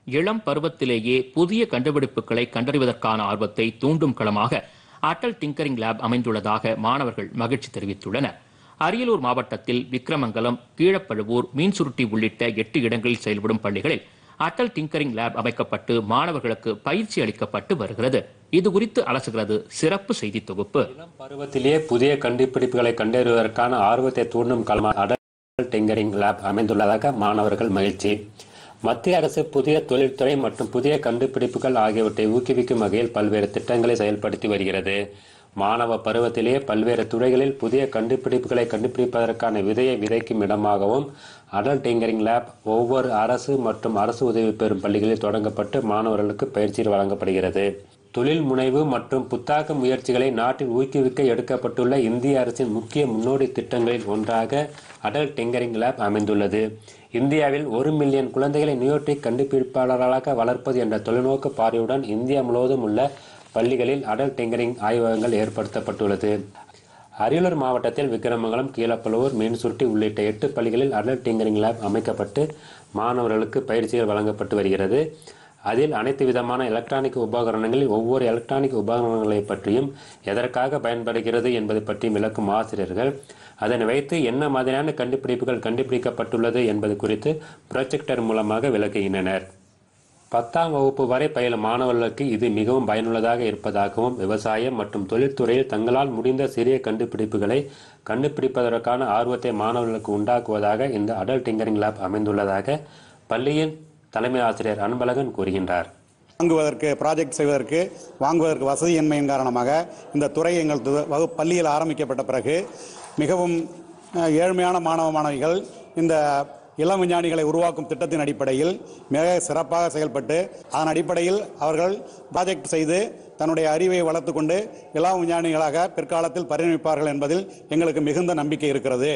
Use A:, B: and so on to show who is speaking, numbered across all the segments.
A: இளம் பருவத்திலேயே புதிய கண்டுபிடிப்புகளை கண்டறிவதற்கான ஆர்வத்தை தூண்டும் களமாக அடல் டிங்கரிங் லேப் அமைந்துள்ளதாக மாணவர்கள் மகிழ்ச்சி தெரிவித்துள்ளனர் அரியலூர் மாவட்டத்தில் விக்கிரமங்கலம் கீழப்பழுவூர் மீன்சுருட்டி உள்ளிட்ட எட்டு இடங்களில் செயல்படும் பள்ளிகளில் அடல் டிங்கரிங் லேப் அமைக்கப்பட்டு மாணவர்களுக்கு பயிற்சி அளிக்கப்பட்டு வருகிறது இது குறித்து அலசுகிறது சிறப்பு செய்தி தொகுப்பு
B: இளம் பருவத்திலேயே புதிய கண்டுபிடிப்புகளை கண்டறிவதற்கான ஆர்வத்தை தூண்டும் களமாக அடல் டிங்கரிங் லேப் அமைந்துள்ளதாக மாணவர்கள் மகிழ்ச்சி மத்திய அரசு புதிய தொழில்துறை மற்றும் புதிய கண்டுபிடிப்புகள் ஆகியவற்றை ஊக்குவிக்கும் வகையில் பல்வேறு திட்டங்களை செயல்படுத்தி வருகிறது மாணவ பருவத்திலேயே பல்வேறு துறைகளில் புதிய கண்டுபிடிப்புகளை கண்டுபிடிப்பதற்கான விதையை விதைக்கும் இடமாகவும் அடல் டிங்கரிங் லேப் ஒவ்வொரு அரசு மற்றும் அரசு உதவி பெறும் பள்ளிகளில் தொடங்கப்பட்டு மாணவர்களுக்கு பயிற்சி வழங்கப்படுகிறது தொழில் முனைவு மற்றும் புத்தாக்க முயற்சிகளை நாட்டில் ஊக்குவிக்க எடுக்கப்பட்டுள்ள இந்திய அரசின் முக்கிய முன்னோடி திட்டங்களில் ஒன்றாக அடல் டிங்கரிங் லேப் அமைந்துள்ளது இந்தியாவில் ஒரு மில்லியன் குழந்தைகளை நியூட்ரிக் கண்டுபிடிப்பாளர்களாக வளர்ப்பது என்ற தொலைநோக்கு பார்வையுடன் இந்தியா முழுவதும் உள்ள பள்ளிகளில் அடல் டிங்கரிங் ஆய்வகங்கள் ஏற்படுத்தப்பட்டுள்ளது அரியலூர் மாவட்டத்தில் விக்கிரமங்கலம் கீழப்பழுவூர் மீன்சுருட்டி உள்ளிட்ட எட்டு பள்ளிகளில் அடல் டிங்கரிங் லேப் அமைக்கப்பட்டு மாணவர்களுக்கு பயிற்சிகள் வழங்கப்பட்டு வருகிறது அதில் அனைத்து விதமான எலக்ட்ரானிக் உபகரணங்களில் ஒவ்வொரு எலக்ட்ரானிக் உபகரணங்களை பற்றியும் எதற்காக பயன்படுகிறது என்பதை பற்றியும் விளக்கும் ஆசிரியர்கள் அதனை வைத்து என்ன மாதிரியான கண்டுபிடிப்புகள் கண்டுபிடிக்கப்பட்டுள்ளது என்பது குறித்து ப்ரொஜெக்டர் மூலமாக விளக்குகின்றனர் பத்தாம் வகுப்பு வரை பயிலும் மாணவர்களுக்கு இது மிகவும் பயனுள்ளதாக இருப்பதாகவும் விவசாயம் மற்றும் தொழில்துறையில் தங்களால் முடிந்த சிறிய கண்டுபிடிப்புகளை கண்டுபிடிப்பதற்கான ஆர்வத்தை மாணவர்களுக்கு உண்டாக்குவதாக இந்த அடல் டிங்கரிங் லேப் அமைந்துள்ளதாக பள்ளியின் தலைமை ஆசிரியர் அன்பழகன் கூறுகின்றார்
C: வாங்குவதற்கு ப்ராஜெக்ட் செய்வதற்கு வாங்குவதற்கு வசதியின்மையின் காரணமாக இந்த துறை எங்கள் து- வகு பள்ளியில் ஆரம்பிக்கப்பட்ட பிறகு மிகவும் அஹ், ஏழ்மையான மாணவ மாணவிகள் இந்த இளம் விஞ்ஞானிகளை உருவாக்கும் திட்டத்தின் அடிப்படையில் மிக சிறப்பாக செயல்பட்டு அதன் அடிப்படையில் அவர்கள் ப்ராஜெக்ட் செய்து தன்னுடைய அறிவை வளர்த்து கொண்டு இளம் விஞ்ஞானிகளாக பிற்காலத்தில் பரிணமிப்பார்கள் என்பதில் எங்களுக்கு மிகுந்த நம்பிக்கை இருக்கிறது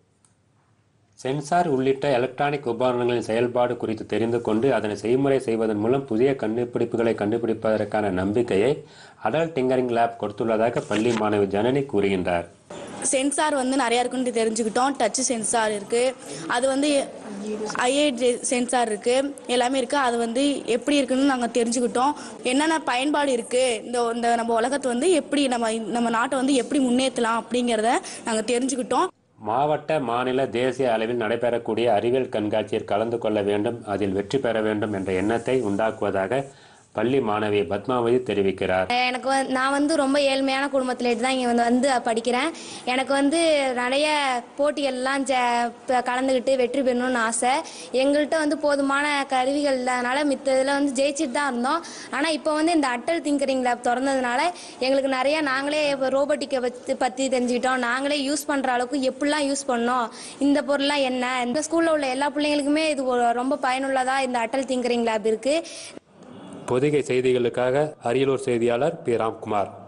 B: சென்சார் உள்ளிட்ட எலக்ட்ரானிக் உபகரணங்களின் செயல்பாடு குறித்து தெரிந்து கொண்டு அதனை செய்முறை செய்வதன் மூலம் புதிய கண்டுபிடிப்புகளை கண்டுபிடிப்பதற்கான நம்பிக்கையை அடல் டிங்கரிங் லேப் கொடுத்துள்ளதாக பள்ளி மாணவி ஜனனி கூறுகின்றார்
D: சென்சார் வந்து நிறையா இருக்குன்னு தெரிஞ்சுக்கிட்டோம் டச் சென்சார் இருக்குது அது வந்து ஐஏ சென்சார் இருக்குது எல்லாமே இருக்குது அது வந்து எப்படி இருக்குன்னு நாங்கள் தெரிஞ்சுக்கிட்டோம் என்னென்ன பயன்பாடு இருக்குது இந்த இந்த நம்ம உலகத்தை வந்து எப்படி நம்ம நம்ம நாட்டை வந்து எப்படி முன்னேற்றலாம் அப்படிங்கிறத நாங்கள் தெரிஞ்சுக்கிட்டோம்
B: மாவட்ட மாநில தேசிய அளவில் நடைபெறக்கூடிய அறிவியல் கண்காட்சியில் கலந்து கொள்ள வேண்டும் அதில் வெற்றி பெற வேண்டும் என்ற எண்ணத்தை உண்டாக்குவதாக பள்ளி மாணவி பத்மாவதி தெரிவிக்கிறார்
E: எனக்கு வந்து நான் வந்து ரொம்ப ஏழ்மையான குடும்பத்தில் தான் இங்கே வந்து வந்து படிக்கிறேன் எனக்கு வந்து நிறைய போட்டிகள்லாம் ஜ ப- கலந்துக்கிட்டு வெற்றி பெறணும்னு ஆசை எங்கள்கிட்ட வந்து போதுமான கருவிகள் இல்லாதனால மித்த இதில் வந்து ஜெயிச்சுட்டு தான் இருந்தோம் ஆனால் இப்போ வந்து இந்த அட்டல் திங்கரிங் லேப் திறந்ததுனால எங்களுக்கு நிறைய நாங்களே ரோபோட்டிக்கை பற்றி பற்றி தெரிஞ்சுக்கிட்டோம் நாங்களே யூஸ் பண்ணுற அளவுக்கு எப்படிலாம் யூஸ் பண்ணோம் இந்த பொருள்லாம் என்ன இந்த ஸ்கூலில் உள்ள எல்லா பிள்ளைங்களுக்குமே இது ஒரு ரொம்ப பயனுள்ளதாக இந்த அட்டல் திங்கரிங் லேப் இருக்குது
B: பொதிகை செய்திகளுக்காக அரியலூர் செய்தியாளர் பி ராம்குமார்